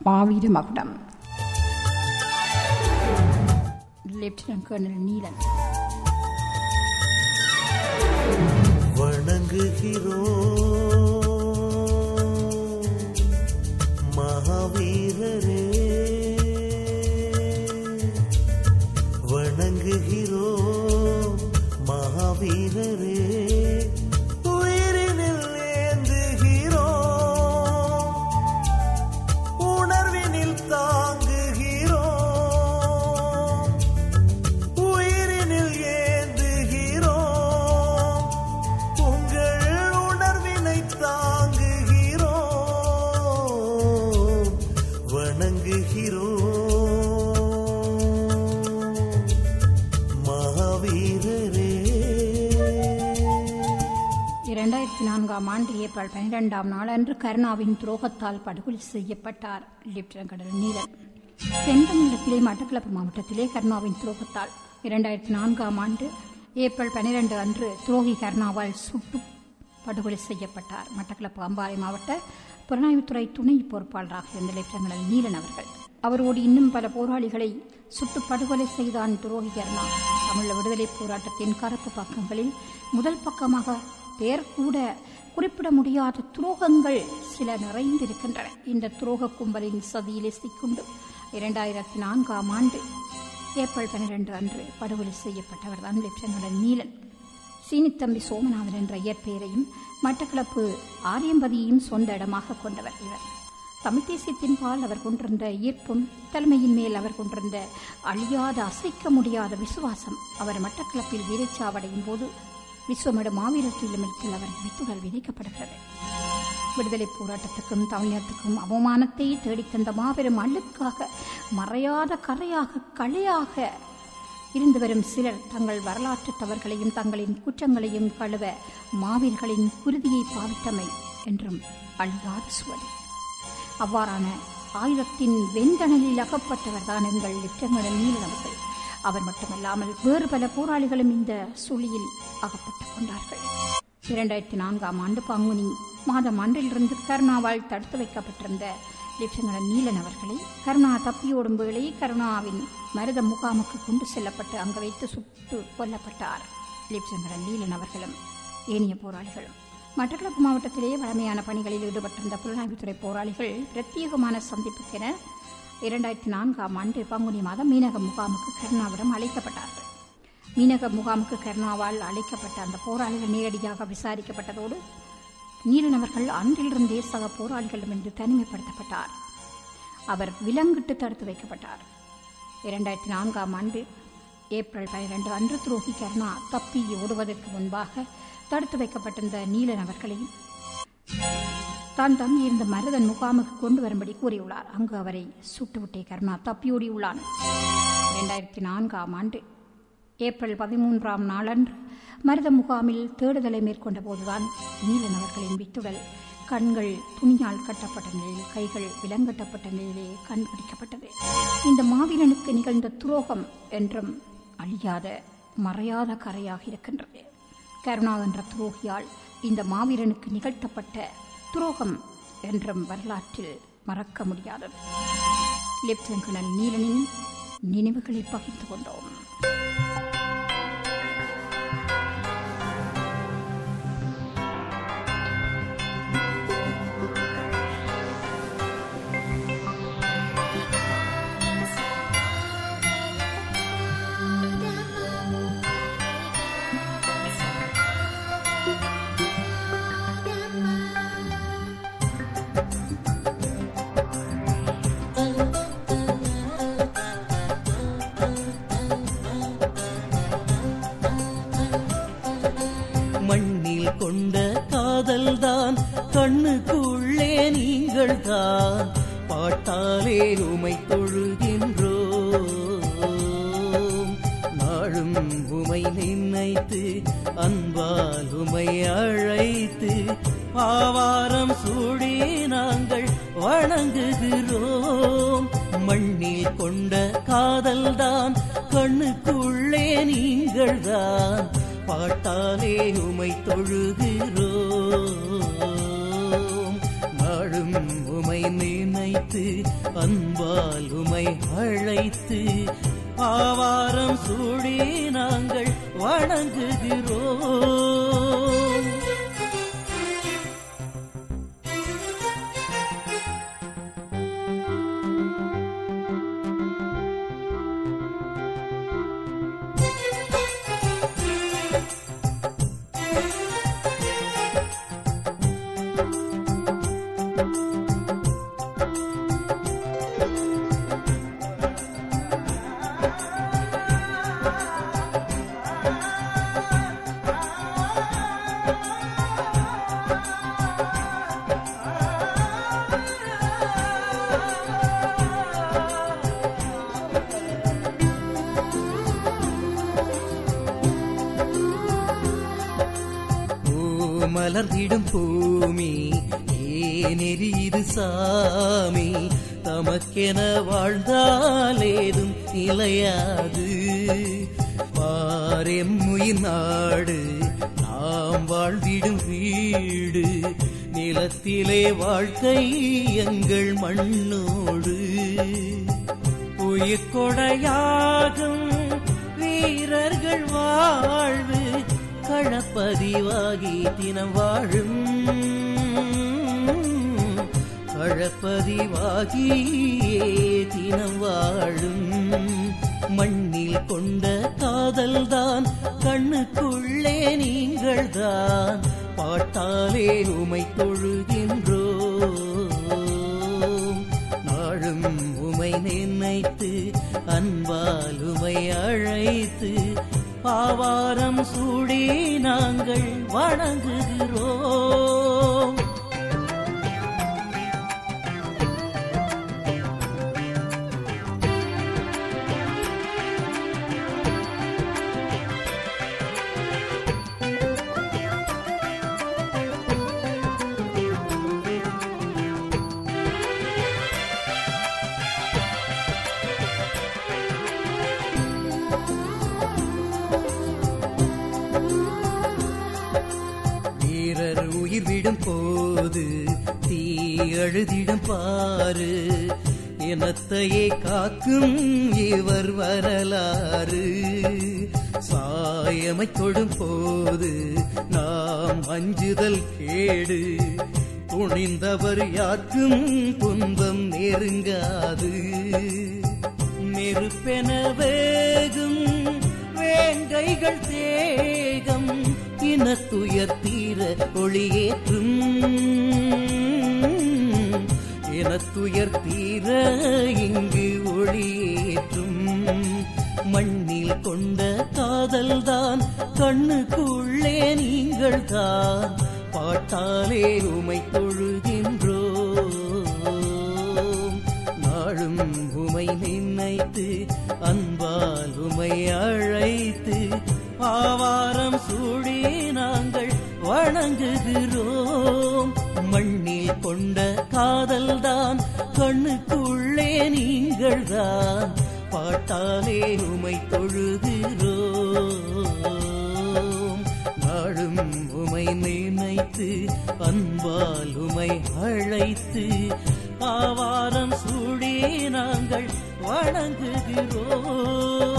மாவீர மகுடம் lieutenant colonel Neelan வணங்குகிறோம் மகாவீரரே வணங்குகிறோம் மகாவீரரே உயிரினில் ஏந்துகிறோம் உணர்வினில் தாங்குகிறோம் உயிரினில் ஏந்துகிறோம் உங்கள் உணர்வினை தாங்குகிறோம் வணங்குகிறோம் மகாவீரரே இரண்டாயிரத்தி நான்காம் ஆண்டு ஏப்ரல் பனிரெண்டாம் நாளன்று கருணாவின் துரோகத்தால் படுகொலை செய்யப்பட்டார் லெப்டினன்ட் கர்னல் நீலன் தென்தமிழகத்திலே மட்டக்களப்பு மாவட்டத்திலே கருணாவின் துரோகத்தால் இரண்டாயிரத்தி நான்காம் ஆண்டு ஏப்ரல் பனிரெண்டு அன்று துரோகி கருணாவால் சுட்டு படுகொலை செய்யப்பட்டார் மட்டக்களப்பு அம்பாறை மாவட்ட புலனாய்வுத்துறை துணை பொறுப்பாளராக இருந்த லெப்டினன்ட் கர்னல் நீலன் அவர்கள் அவரோடு இன்னும் பல போராளிகளை சுட்டு படுகொலை செய்தான் துரோகி கருணா தமிழ விடுதலை போராட்டத்தின் கருப்பு பக்கங்களில் முதல் பக்கமாக பெயர் கூட குறிப்பிட முடியாத துரோகங்கள் சில நிறைந்திருக்கின்றன இந்த துரோக கும்பலின் சதியிலே சிக்குண்டு இரண்டாயிரத்தி நான்காம் ஆண்டு ஏப்ரல் பனிரெண்டு அன்று படுகொலை செய்யப்பட்டவர் தான் லெப்டினன்ட் நீலன் சீனித்தம்பி சோமநாதன் என்ற இயற்பெயரையும் மட்டக்களப்பு ஆரியம்பதியையும் சொந்த இடமாக கொண்டவர் இவர் தமிழ் தேசியத்தின் பால் அவர் கொண்டிருந்த ஈர்ப்பும் தலைமையின் மேல் அவர் கொண்டிருந்த அழியாத அசைக்க முடியாத விசுவாசம் அவர் மட்டக்களப்பில் வீரச்சாவடையும் போது விஸ்வமட மாவீரர் இல்லத்தில் அவர் வித்துகள் விதைக்கப்படுகிறது விடுதலை போராட்டத்துக்கும் தமிழகத்துக்கும் அவமானத்தை தேடித்தந்த மாபெரும் அழுக்காக மறையாத கரையாக களையாக இருந்து வரும் சிலர் தங்கள் வரலாற்று தவறுகளையும் தங்களின் குற்றங்களையும் கழுவ மாவீர்களின் குருதியை பாவித்தமை என்றும் அழியாத சுவடு அவ்வாறான ஆயுதத்தின் வெண்தணலில் அகப்பட்டவர் தான் எங்கள் லெப்டினன்ட் நீலன் அவர்கள் அவர் மட்டுமல்லாமல் வேறு பல போராளிகளும் இந்த சுழியில் அகப்பட்டுக் கொண்டார்கள் இரண்டாயிரத்தி நான்காம் ஆண்டு பங்குனி மாதம் அன்றிலிருந்து கருணாவால் தடுத்து வைக்கப்பட்டிருந்த லெப்டினன்ட் நீலன் அவர்களை கருணா தப்பியோடும் வேளை கருணாவின் மருத முகாமுக்கு கொண்டு செல்லப்பட்டு அங்கு வைத்து சுட்டு கொல்லப்பட்டார் லெப்டினன்ட் நீலன் அவர்களும் ஏனைய போராளிகளும் மட்டக்களப்பு மாவட்டத்திலே வழமையான பணிகளில் ஈடுபட்டிருந்த புலனாய்வுத்துறை போராளிகள் பிரத்யேகமான சந்திப்புக்கென இரண்டாயிரத்தி நான்காம் ஆண்டு பங்குனி மாதம் மீனக முகாமுக்கு கருணாவிடம் அழைக்கப்பட்டார்கள் மீனக முகாமுக்கு கருணாவால் அழைக்கப்பட்ட அந்த போராளிகள் நேரடியாக விசாரிக்கப்பட்டதோடு நீலன் அவர்கள் அன்றிலிருந்தே சக போராளிகளிடமிருந்து தனிமைப்படுத்தப்பட்டார் அவர் விலங்கிட்டு தடுத்து வைக்கப்பட்டார் இரண்டாயிரத்தி நான்காம் ஆண்டு ஏப்ரல் பனிரெண்டு அன்று துரோகி கருணா தப்பி ஓடுவதற்கு முன்பாக தடுத்து வைக்கப்பட்டிருந்த நீலன் அவர்களையும் தான் தங்கியிருந்த மருதன் முகாமுக்கு கொண்டு வரும்படி கூறியுள்ளார் அங்கு அவரை சுட்டுவிட்டே கருணா தப்பியோடியுள்ளான் இரண்டாயிரத்தி நான்காம் ஆண்டு ஏப்ரல் பதிமூன்றாம் நாளன்று மருத முகாமில் தேடுதலை மேற்கொண்ட போதுதான் நீலன் அவர்களின் வித்துடல் கண்கள் துணியால் கட்டப்பட்ட நிலையில் கைகள் விலங்கட்டப்பட்ட நிலையிலே கண்டுபிடிக்கப்பட்டது இந்த மாவீரனுக்கு நிகழ்ந்த துரோகம் என்றும் அழியாத மறையாத கரையாக இருக்கின்றது கருணா என்ற துரோகியால் இந்த மாவீரனுக்கு நிகழ்த்தப்பட்ட துரோகம் என்றும் வரலாற்றில் மறக்க முடியாதது லெப்டினன்ட் கர்னல் நீலனின் நினைவுகளை பகிர்ந்து கொண்டோம் மண்ணில் கொண்ட காதல்தான் கண்ணுக்குள்ளே நீங்கள் தான் பாட்டாலே உமை தொழுகின்றோம் நாளும் உமை நினைத்து அன்பால் உமை அழைத்து ஆவாரம் சூடி நாங்கள் வணங்குகிறோம் மண்ணில் கொண்ட காதல்தான் கண்ணுக்குள்ளே நீங்கள் தான் பாட்டாலே உமை தொழுகிறோம் நாளும் உமை நினை நினைத்து அன்பால் உமை அழைத்து ஆவாரம் சூடி நாங்கள் வணங்குகிறோம் பூ மலர்ந்திடும் பூமி ஏனெறியுது சாமி தமக்கென வாழ்ந்தாலேதும் நிலையாது பாரெம்முயின் நாடு நாம் வாழ்ந்திடும் வீடு நிலத்திலே வாழ்க்கை எங்கள் மண்ணோடு உயிர்கொடையாகும் வீரர்கள் வாழ்வு களப்பதிவாகி தினம் வாழும் களப்பதிவாகியே தினம் வாழும் மண்ணில் கொண்ட காதல்தான் கண்ணுக்குள்ளே நீங்கள்தான் பாட்டாலே உமை தொழுகின்றோம் நாளும் உமை நினைத்து அன்பால் உமை அழைத்து பாவாரம் சூடி நாங்கள் வணங்குகிறோம் வீரர் உயிர் விடும் போது தீ அழுதிடும் பாரு இனத்தையே காக்கும் இவர் வரலாறு சாயமை தொடும் போது நாம் அஞ்சுதல் கேடு துணிந்தவர் யாருக்கும் துன்பம் நெருங்காது நெருப்பென வேகும் வேங்கைகள் தேகம் இனத்துயர் தீர ஒளியேற்றும் இனத்துயர் தீர இங்கு ஒளியேற்றும் மண்ணில் கொண்ட காதல்தான் கண்ணுக்குள்ளே நீங்கள் தான் பாட்டாலே உமை தொழுகின்றோம் நாளும் உமை நினைத்து அன்பால் உமை அழைத்து ஆவாரம் சூடி நாங்கள் வணங்குகிறோம் மண்ணில் கொண்ட காதல்தான் கண்ணுக்குள்ளே நீங்கள் தான் பாட்டாலே உமை தொழுகிறோம் நாளும் உமை நினைத்து அன்பால் உமை அழைத்து ஆவாரம் சூடி நாங்கள் வணங்குகிறோம்